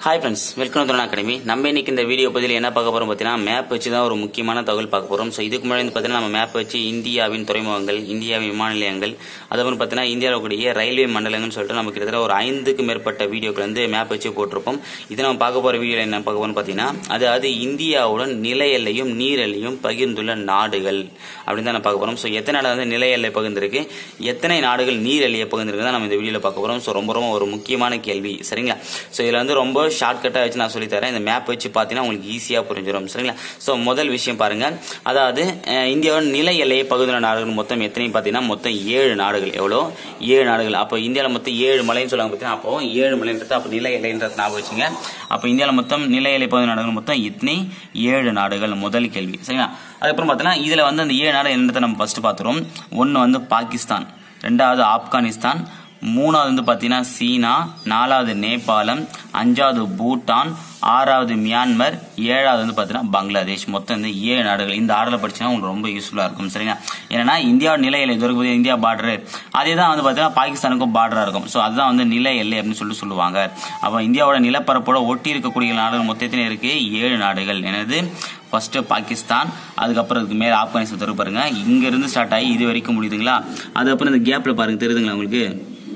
hi friends welcome to academy நம்ம இன்னைக்கு இந்த வீடியோ பதில் என்ன பார்க்க போறோம் பார்த்தீங்கன்னா மேப் வச்சு தான் ஒரு முக்கியமான தகவல் பார்க்க போறோம் ஸோ இதுக்கு முன்னாடி வந்து பார்த்தீங்கன்னா நம்ம மேப் வச்சு இந்தியாவின் துறைமுகங்கள் இந்தியாவின் விமான நிலையங்கள் அதுக்கப்புறம் பார்த்தீங்கன்னா இந்தியாவில் கூடிய ரயில்வே மண்டலங்கள்னு சொல்லிட்டு நம்ம கிட்டத்தட்ட ஒரு ஐந்துக்கு மேற்பட்ட வீடியோக்கள் வந்து மேப் வச்சு போட்டிருப்போம் இது நம்ம பார்க்க போற வீடியோவில் என்ன பார்க்க போறோம் பார்த்தீங்கன்னா அதாவது இந்தியாவுடன் நில எல்லையும் நீர் எல்லையும் பகிர்ந்துள்ள நாடுகள் அப்படின்னு தான் நம்ம பார்க்க போறோம் ஸோ எத்தனை நாடு வந்து நில எல்லை பகிர்ந்திருக்கு எத்தனை நாடுகள் நீர் எல்லையை பகிர்ந்திருக்கு தான் நம்ம இந்த வீடியோவில் பார்க்க போறோம் ஸோ ரொம்ப ரொம்ப ஒரு முக்கியமான கேள்வி சரிங்களா ஸோ இதில் வந்து ரொம்ப ஷார்ட்கட்டாக வச்சு நான் சொல்லித்தரேன் இந்த மேப் வச்சு பார்த்தீங்கன்னா உங்களுக்கு ஈஸியாக புரிஞ்சிடும் சரிங்களா ஸோ முதல் விஷயம் பாருங்க அதாவது அஹ், இந்தியாவின் நில எல்லையை பகுதியில் நாடுகள் மொத்தம் எத்தனை பார்த்தீங்கன்னா மொத்தம் ஏழு நாடுகள் எவ்வளோ ஏழு நாடுகள் அப்போ இந்தியாவில் மொத்தம் ஏழு மலைன்னு சொல்லுவாங்க பார்த்தீங்கன்னா அப்போ ஏழு மலைன்றது அப்போ நில எல்லைன்றது ஞாபகம் வச்சுங்க அப்போ இந்தியாவில் மொத்தம் நில எல்லை பகுதி நாடுகள் மொத்தம் இத்தனை ஏழு நாடுகள் முதல் கேள்வி சரிங்களா அதுக்கப்புறம் பார்த்தீங்கன்னா இதில் வந்து அந்த ஏழு நாடு என்னன்றதை நம்ம ஃபர்ஸ்ட் பார்த்துருவோம் ஒன்று வந்து பாகிஸ்தான் ரெண்டாவது ஆப்கானிஸ்தான் மூணாவது வந்து பார்த்தீங்கன்னா சீனா நாலாவது நேபாளம் அஞ்சாவது பூட்டான் ஆறாவது மியான்மர் ஏழாவது வந்து பார்த்தீங்கன்னா பங்களாதேஷ் மொத்தம் வந்து ஏழு நாடுகள் இந்த ஆர்டரில் படிச்சா உங்களுக்கு ரொம்ப யூஸ்ஃபுல்லாக இருக்கும் சரிங்களா ஏன்னா இந்தியாவோட நில எல்லை இது வரைக்கும் இந்தியா பார்டர் அதே தான் வந்து பார்த்தீங்கன்னா பாகிஸ்தானுக்கும் பார்டராக இருக்கும் ஸோ அதுதான் வந்து நில எல்லை அப்படின்னு சொல்லிட்டு சொல்லுவாங்க அப்போ இந்தியாவோட நிலப்பரப்போட ஒட்டி இருக்கக்கூடிய நாடுகள் மொத்தத்திலே இருக்கு ஏழு நாடுகள் எனது ஃபர்ஸ்ட் பாகிஸ்தான் அதுக்கப்புறம் இதுக்கு மேலே ஆப்கானிஸ்தான் தரு பாருங்க இங்க இருந்து ஸ்டார்ட் ஆகி இது வரைக்கும் முடியுதுங்களா அதுக்கப்புறம் இந்த கேப்ல பாருங்க தெரியுதுங்களா உங்களுக்கு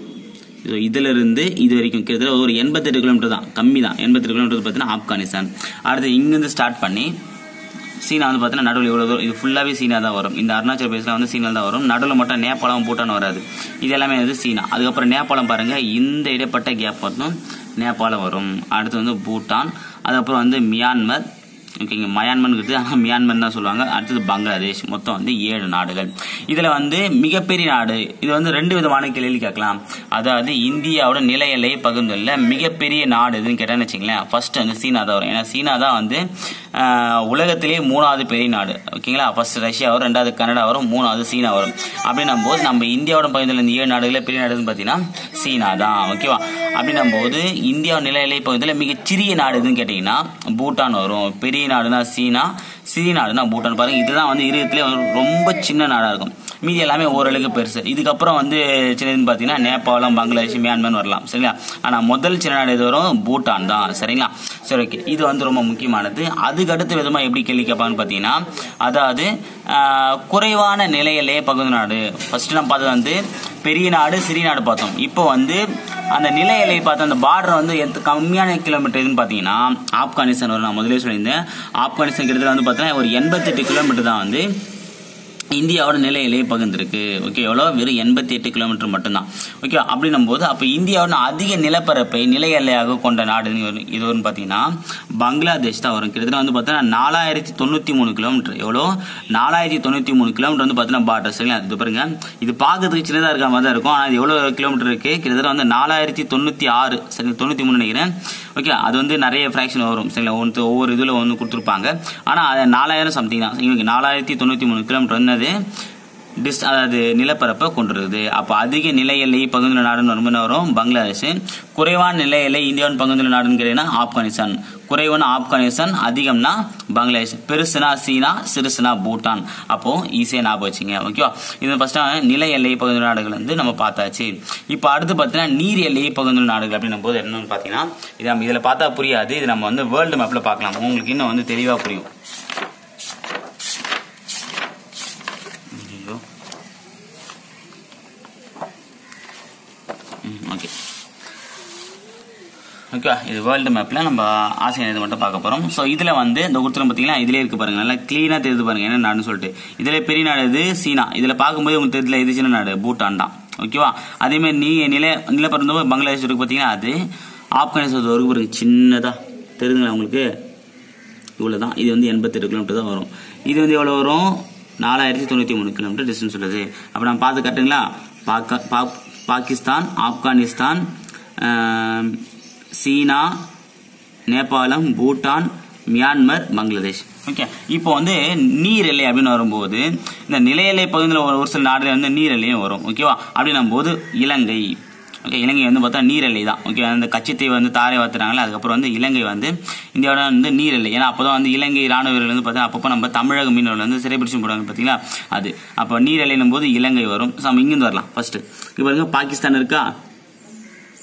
ஸோ இதுல இருந்து இது வரைக்கும் கிட்டத்தட்ட ஒரு எண்பத்தெட்டு கிலோமீட்டர் தான் கம்மி தான் எண்பத்தெட்டு கிலோமீட்டர் பார்த்தீங்கன்னா ஆப்கானிஸ்தான் அடுத்து இங்கிருந்து ஸ்டார்ட் பண்ணி சீனா வந்து பார்த்தீங்கன்னா நடுவில் இவ்வளோ தூரம் இது ஃபுல்லாகவே சீனா தான் வரும் இந்த அருணாச்சல் பிரதேசில் வந்து சீனா தான் வரும் நடுவில் மட்டும் நேபாளம் பூட்டான் வராது இது எல்லாமே வந்து சீனா அதுக்கப்புறம் நேபாளம் பாருங்க இந்த இடைப்பட்ட கேப் மட்டும் நேபாளம் வரும் அடுத்து வந்து பூட்டான் அதுக்கப்புறம் வந்து மியான்மர் ஓகேங்க மயான்மர்ங்கிறது ஆனால் மியான்மர் தான் சொல்லுவாங்க அடுத்தது பங்களாதேஷ் மொத்தம் வந்து ஏழு நாடுகள் இதில் வந்து மிகப்பெரிய நாடு இது வந்து ரெண்டு விதமான கேள்வி கேட்கலாம் அதாவது இந்தியாவோட நில எல்லையை பகிர்ந்துள்ள மிகப்பெரிய நாடு எதுன்னு கேட்டான்னு வச்சுங்களேன் ஃபர்ஸ்ட் வந்து சீனா தான் வரும் ஏன்னா சீனா தான் வந்து ஆஹ், உலகத்திலேயே மூணாவது பெரிய நாடு ஓகேங்களா ஃபர்ஸ்ட் ரஷ்யா வரும் ரெண்டாவது கனடா வரும் மூணாவது சீனா வரும் அப்படின்னும் போது நம்ம இந்தியாவோட பகுதியில் இந்த ஏழு நாடுகளே பெரிய நாடுன்னு பார்த்தீங்கன்னா சீனா தான் ஓகேவா அப்படின்னும் போது இந்தியா நில எல்லை பகுதியில் மிகச்சிறிய நாடு எதுன்னு கேட்டிங்கன்னா பூட்டான் வரும் பெரிய நாடுனா சீனா சிறிய நாடுனா பூட்டான் பாருங்க இதுதான் வந்து இருக்கிறதுலே ரொம்ப சின்ன நாடாக இருக்கும் மீதி எல்லாமே ஓரளவுக்கு பெருசு இதுக்கப்புறம் வந்து சின்னதுன்னு பார்த்தீங்கன்னா நேபாளம் பங்களாதேஷ் மியான்மர் வரலாம் சரிங்களா ஆனால் முதல் சின்ன நாடு எது வரும் பூட்டான் தான் சரிங்களா சரி ஓகே இது வந்து ரொம்ப முக்கியமானது அதுக்கு அடுத்த விதமாக எப்படி கேள்வி கேட்பான்னு பார்த்தீங்கன்னா அதாவது ஆஹ், குறைவான நிலையிலே பகுதி நாடு ஃபர்ஸ்ட் நம்ம பார்த்தது வந்து பெரிய நாடு சிறிய நாடு பார்த்தோம் இப்போ வந்து அந்த நில எல்லை பார்த்து அந்த பார்டர் வந்து எந்த கம்மியான கிலோமீட்டர் எதுன்னு பார்த்தீங்கன்னா ஆப்கானிஸ்தான் வரும் நான் முதலே சொல்லியிருந்தேன் ஆப்கானிஸ்தான் கிட்டத்தட்ட வந்து பார்த்தீங்கன்னா ஒரு எண்பத்தெட்டு கிலோமீட்டர் தான் வந்து இந்தியாவோட நில எல்லையை பகிர்ந்திருக்கு ஓகே எவ்வளோ வெறும் எண்பத்தி எட்டு கிலோமீட்டர் மட்டும்தான் ஓகே அப்படின்னும் போது அப்போ இந்தியாவோட அதிக நிலப்பரப்பை நில எல்லையாக கொண்ட நாடு இது வரும்னு பார்த்தீங்கன்னா பங்களாதேஷ் தான் வரும் கிட்டத்தட்ட வந்து பார்த்தீங்கன்னா நாலாயிரத்தி தொண்ணூற்றி மூணு கிலோமீட்டர் எவ்வளோ நாலாயிரத்தி தொண்ணூற்றி மூணு கிலோமீட்டர் வந்து பார்த்தீங்கன்னா பார்டர் சரிங்களா இது பாருங்க இது பார்க்கறதுக்கு சின்னதாக இருக்க மாதிரி தான் இருக்கும் ஆனால் இது எவ்வளோ கிலோமீட்டர் இருக்கு கிட்டத்தட்ட வந்து நாலாயிரத்தி தொண்ணூற்றி ஆறு சரி தொண்ணூற்றி மூணு நினைக்கிறேன் ஓகே அது வந்து நிறைய ஃப்ராக்ஷன் வரும் சரிங்களா ஒன்று ஒவ்வொரு இதில் வந்து கொடுத்துருப்பாங்க ஆனால் அது நாலாயிரம் சம்திங் தான் இவங்க நாலாயிரத்தி தொண்ணூற்றி மூணு கிலோமீட்டர் என்னது டிஸ் அதாவது நிலப்பரப்பை கொண்டிருக்குது அப்போ அதிக நில எல்லை பகுந்துள்ள நாடுன்னு வரும்போது என்ன வரும் பங்களாதேஷ் குறைவான நில எல்லை இந்தியாவின் பகுந்துள்ள நாடுன்னு கேட்டீங்கன்னா ஆப்கானிஸ்தான் குறைவான ஆப்கானிஸ்தான் அதிகம்னா பங்களாதேஷ் பெருசுனா சீனா சிறுசுனா பூட்டான் அப்போ ஈஸியாக ஞாபகம் வச்சுங்க ஓகேவா இது ஃபர்ஸ்ட் நில எல்லை பகுந்துள்ள நாடுகள் வந்து நம்ம பார்த்தாச்சு இப்போ அடுத்து பார்த்தீங்கன்னா நீர் எல்லை பகுந்துள்ள நாடுகள் அப்படின்னும் போது என்னன்னு பார்த்தீங்கன்னா இது நம்ம இதில் பார்த்தா புரியாது இது நம்ம வந்து வேர்ல்டு மேப்பில் பார்க்கலாம் உங்களுக்கு இன்னும் வந்து தெளிவாக புரியும் ஐயோ ஓகே ஓகே இது வேர்ல்டு மேப்பில் நம்ம ஆசியா இது மட்டும் பார்க்க போகிறோம் ஸோ இதில் வந்து இந்த கொடுத்துரும் பார்த்தீங்கன்னா இதிலே இருக்கு பாருங்க நல்லா க்ளீனாக தெரியுது பாருங்க என்ன நாடுன்னு சொல்லிட்டு இதில் பெரிய நாடு இது சீனா இதில் பார்க்கும்போது உங்களுக்கு தெரியல இது சின்ன நாடு பூட்டான் தான் ஓகேவா அதேமாதிரி நீ நில நிலப்பரந்து பங்களாதேஷ் இருக்கு பார்த்தீங்கன்னா அது ஆப்கானிஸ்தான் இருக்கு பாருங்க சின்னதாக தெரியுதுங்களா உங்களுக்கு இவ்வளோ தான் இது வந்து எண்பத்தெட்டு கிலோமீட்டர் தான் வரும் இது வந்து எவ்வளோ வரும் நாலாயிரத்தி தொண்ணூற்றி மூணு கிலோமீட்டர் டிஸ்டன்ஸ் உள்ளது அப்போ நம்ம பார்த்து கட்டுங்களா பாக்க பாக் பாகிஸ்தான் ஆப்கானிஸ்தான் ஆம், சீனா நேபாளம் பூட்டான் மியான்மர் பங்களாதேஷ் ஓகே இப்போ வந்து நீர் எல்லை அப்படின்னு வரும்போது இந்த நில எல்லை பகுதியில் ஒரு ஒரு சில நாடுகள் வந்து நீர் எல்லையும் வரும் ஓகேவா அப்படின்னும் போது இலங்கை ஓகே இலங்கை வந்து பார்த்தா நீரெல்லை தான் ஓகே அந்த கச்சத்தீவு வந்து தாரை வாத்துறாங்களே அதுக்கப்புறம் வந்து இலங்கை வந்து இந்தியாவோட வந்து நீரெல்லை ஏன்னா அப்போ தான் வந்து இலங்கை ராணுவ வீரர்கள் வந்து பார்த்தா அப்பப்போ நம்ம தமிழக மீனவர்கள் வந்து சிறைபிடிச்சு போடுவாங்க பார்த்தீங்களா அது அப்போ நீரெல்லைன்னும் போது இலங்கை வரும் ஸோ நம்ம இங்கிருந்து வரலாம் ஃபர்ஸ்ட் இப்போ பாருங்க பாகிஸ்தான் இருக்கா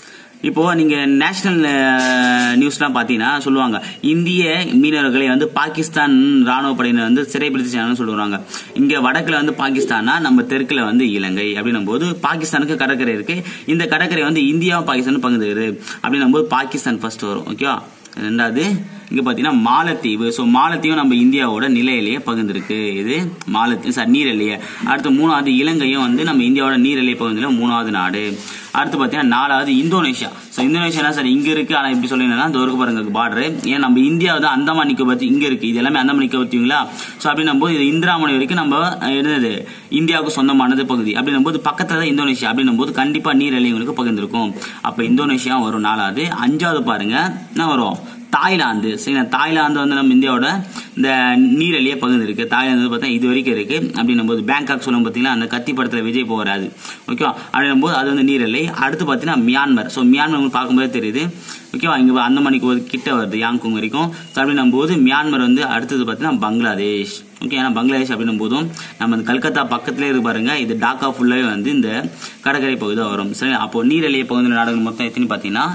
இப்போ நீங்க நேஷனல் நியூஸ்லாம் பாத்தீங்கன்னா சொல்லுவாங்க இந்திய மீனவர்களை வந்து பாகிஸ்தான் ராணுவ படையினர் வந்து சிறைப்பிடிச்சாங்கன்னு சொல்லுவாங்க இங்க வடக்குல வந்து பாகிஸ்தானா நம்ம தெற்குல வந்து இலங்கை அப்படின்னும் போது பாகிஸ்தானுக்கு கடற்கரை இருக்கு இந்த கடற்கரை வந்து இந்தியாவும் பாகிஸ்தானும் பங்குது அப்படின்னும் போது பாகிஸ்தான் ஃபர்ஸ்ட் வரும் ஓகேவா ரெண்டாவது இங்க பாத்தீங்கன்னா மாலத்தீவு ஸோ மாலத்தீவு நம்ம இந்தியாவோட நிலையிலேயே பகிர்ந்திருக்கு இது மாலத்தீவு சார் நீரெல்லையே அடுத்து மூணாவது இலங்கையும் வந்து நம்ம இந்தியாவோட நீரெல்லையே பகிர்ந்துல மூணாவது நாடு அடுத்து பாத்தீங்கன்னா நாலாவது இந்தோனேஷியா ஸோ இந்தோனேஷியா சார் இங்க இருக்கு ஆனா இப்படி சொல்லிங்கன்னா இந்த ஒரு பாருங்க பார்டர் ஏன் நம்ம இந்தியா வந்து அந்தமான் நிக்கோபத்தி இங்க இருக்கு இது எல்லாமே அந்தமான் நிக்கோபத்திங்களா ஸோ அப்படின்னும் போது இது இந்திராமணி வரைக்கும் நம்ம என்னது இந்தியாவுக்கு சொந்தமானது பகுதி அப்படின்னும் போது பக்கத்துல தான் இந்தோனேஷியா அப்படின்னும் போது கண்டிப்பா நீரெல்லை உங்களுக்கு பகிர்ந்திருக்கும் அப்ப இந்தோனேஷியா வரும் நாலாவது அஞ்சாவது பாருங்க என்ன வரும் தாய்லாந்து சரிங்களா தாய்லாந்து வந்து நம்ம இந்தியாவோட இந்த நீரெல்லையே பகுதி இருக்கு தாய்லாந்து வந்து பார்த்தா இது வரைக்கும் இருக்கு அப்படின்னும் போது பேங்காக் சொல்லும் பார்த்தீங்கன்னா அந்த கத்தி படத்தில் விஜய் போகிறாரு ஓகேவா அப்படின்னும் போது அது வந்து நீரெல்லை அடுத்து பார்த்தீங்கன்னா மியான்மர் ஸோ மியான்மர் உங்களுக்கு பார்க்கும்போது தெரியுது ஓகேவா இங்கே அந்த மணிக்கு ஒரு கிட்ட வருது யாங்குங் வரைக்கும் ஸோ அப்படின்னும் போது மியான்மர் வந்து அடுத்தது பார்த்தீங்கன்னா பங்களாதேஷ் ஓகே ஏன்னா பங்களாதேஷ் அப்படின்னும் போதும் நம்ம இந்த கல்கத்தா பக்கத்துலேயே இருக்கு பாருங்க இது டாக்கா ஃபுல்லாகவே வந்து இந்த கடற்கரை பகுதி தான் வரும் சரி அப்போ நீரெல்லையை பகுதியில் நாடுகள் மொத்தம் எத்தனை பார்த்தீங்கன்னா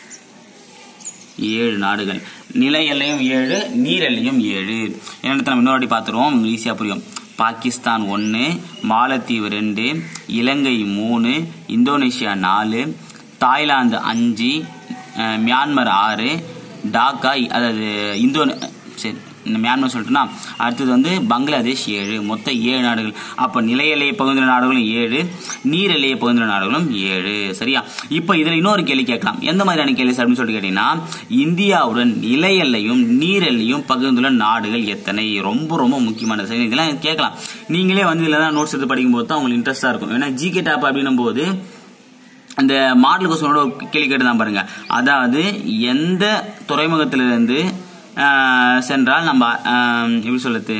ஏழு நாடுகள் நில எல்லையும் ஏழு நீர் எல்லையும் ஏழு என்னிடத்தை நம்ம இன்னொரு வாட்டி பார்த்துருவோம் ஈஸியாக புரியும் பாகிஸ்தான் ஒன்று மாலத்தீவு ரெண்டு இலங்கை மூணு இந்தோனேஷியா நாலு தாய்லாந்து அஞ்சு அஹ், மியான்மர் ஆறு டாக்கா அதாவது இந்தோ சரி இந்த மியான்மர் சொல்லிட்டுனா அடுத்தது வந்து பங்களாதேஷ் ஏழு மொத்தம் ஏழு நாடுகள் அப்போ நில எல்லையை பகுதின நாடுகளும் ஏழு நீர் எல்லையை பகுதின நாடுகளும் ஏழு சரியா இப்போ இதில் இன்னொரு கேள்வி கேட்கலாம் எந்த மாதிரியான கேள்வி சார் அப்படின்னு சொல்லிட்டு கேட்டீங்கன்னா இந்தியாவுடன் நில எல்லையும் நீர் எல்லையும் பகிர்ந்துள்ள நாடுகள் எத்தனை ரொம்ப ரொம்ப முக்கியமானது சரி இதெல்லாம் கேட்கலாம் நீங்களே வந்து இதில் தான் நோட்ஸ் எடுத்து படிக்கும்போது தான் உங்களுக்கு இன்ட்ரெஸ்டாக இருக்கும் ஏன்னா ஜிகே டேப் அப்படின்னும் போது அந்த மாடல் கொஸ்டினோட ஒரு கேள்வி கேட்டு தான் பாருங்க அதாவது எந்த துறைமுகத்திலிருந்து ஆஹ், சென்றால் நம்ம ஆஹ், எப்படி சொல்லுது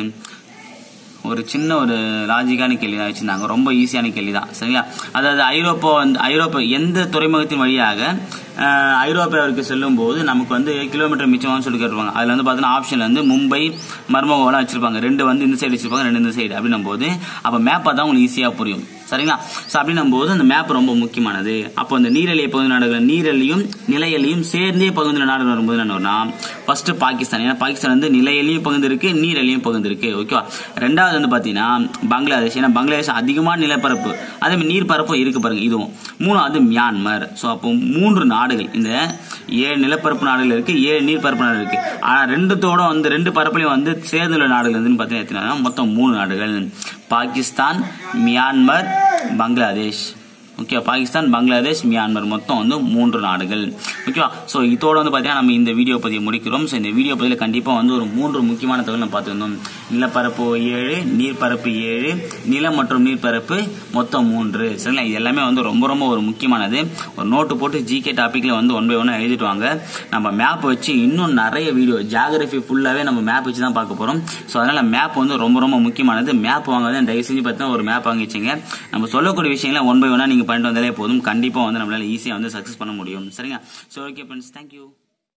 ஒரு சின்ன ஒரு லாஜிக்கான கேள்வி தான் வச்சிருந்தாங்க ரொம்ப ஈஸியான கேள்வி தான் சரிங்களா அதாவது ஐரோப்பா வந்து ஐரோப்பா எந்த துறைமுகத்தின் வழியாக ஆஹ், ஐரோப்பாவிற்கு செல்லும் போது நமக்கு வந்து கிலோமீட்டர் மிச்சமானு சொல்லி கேட்டுருவாங்க அதில் வந்து பார்த்தீங்கன்னா ஆப்ஷன் வந்து மும்பை மர்மகோலாம் வச்சிருப்பாங்க ரெண்டு வந்து இந்த சைடு வச்சிருப்பாங்க ரெண்டு இந்த சைடு அப்படின்னும் போது அப்போ மேப்பை தான் உங்களுக்கு ஈஸியாக புரியும் சரிங்களா ஸோ அப்படின்னும் போது அந்த மேப் ரொம்ப முக்கியமானது அப்போ அந்த நீரெல்லை பகுதி நாடுகள் நீரெல்லையும் நிலையெல்லையும் சேர்ந்தே பகுதியில் நாடுகள் வரும்போது என்ன வரும்னா ஃபர்ஸ்ட் பாகிஸ்தான் ஏன்னா பாகிஸ்தான் வந்து நிலையிலையும் பகுந்து இருக்கு நீரெல்லையும் பகுந்து இருக்கு ஓகேவா ரெண்டாவது வந்து பார்த்தீங்கன்னா பங்களாதேஷ் ஏன்னா பங்களாதேஷ் அதிகமான நிலப்பரப்பு அதே மாதிரி நீர்ப்பரப்பும் இருக்கு பாருங்க இதுவும் மூணாவது மியான்மர் ஸோ அப்போ மூன்று நாடுகள் இந்த ஏழு நிலப்பரப்பு நாடுகள் இருக்கு ஏழு நீர்ப்பரப்பு நாடுகள் இருக்கு ஆனால் ரெண்டுத்தோட வந்து ரெண்டு பரப்புலையும் வந்து சேர்ந்துள்ள நாடுகள் வந்து பார்த்தீங்கன்னா எத்தனை மொத்தம் மூணு நாடுகள் Pakistan Myanmar Bangladesh okay Pakistan Bangladesh Myanmar மொத்தம் வந்து மூன்று நாடுகள் ஓகேவா ஸோ இதோட வந்து பார்த்தீங்கன்னா நம்ம இந்த வீடியோ பதிவு முடிக்கிறோம் ஸோ இந்த வீடியோ பதிவில் கண்டிப்பாக வந்து ஒரு மூன்று முக்கியமான தகவல் நம்ம பார்த்துருந்தோம் நிலப்பரப்பு ஏழு நீர்ப்பரப்பு ஏழு நிலம் மற்றும் நீர்ப்பரப்பு மொத்தம் மூன்று சரிங்களா இது எல்லாமே வந்து ரொம்ப ரொம்ப ஒரு முக்கியமானது ஒரு நோட்டு போட்டு ஜிகே டாப்பிக்கில் வந்து ஒன் பை ஒன்னாக எழுதிட்டு வாங்க நம்ம மேப் வச்சு இன்னும் நிறைய வீடியோ ஜியாகிரபி ஃபுல்லாகவே நம்ம மேப் வச்சு தான் பார்க்க போகிறோம் ஸோ அதனால் மேப் வந்து ரொம்ப ரொம்ப முக்கியமானது மேப் வாங்காத தயவு செஞ்சு பார்த்தீங்கன்னா ஒரு மேப் வாங்கி வச்சுங்க நம்ம சொல்லக்கூடிய விஷயங்களை ஒன் பை ஒன்னாக நீங்கள் பண்ணிட்டு வந்தாலே போதும் கண்டிப்பாக வந்து நம்மளால ஈஸியாக வந்து சக்ஸஸ் பண்ண முடியும் சரிங்க ஸோ ஓகே ஃப்ரெண்ட்ஸ் தேங்க்யூ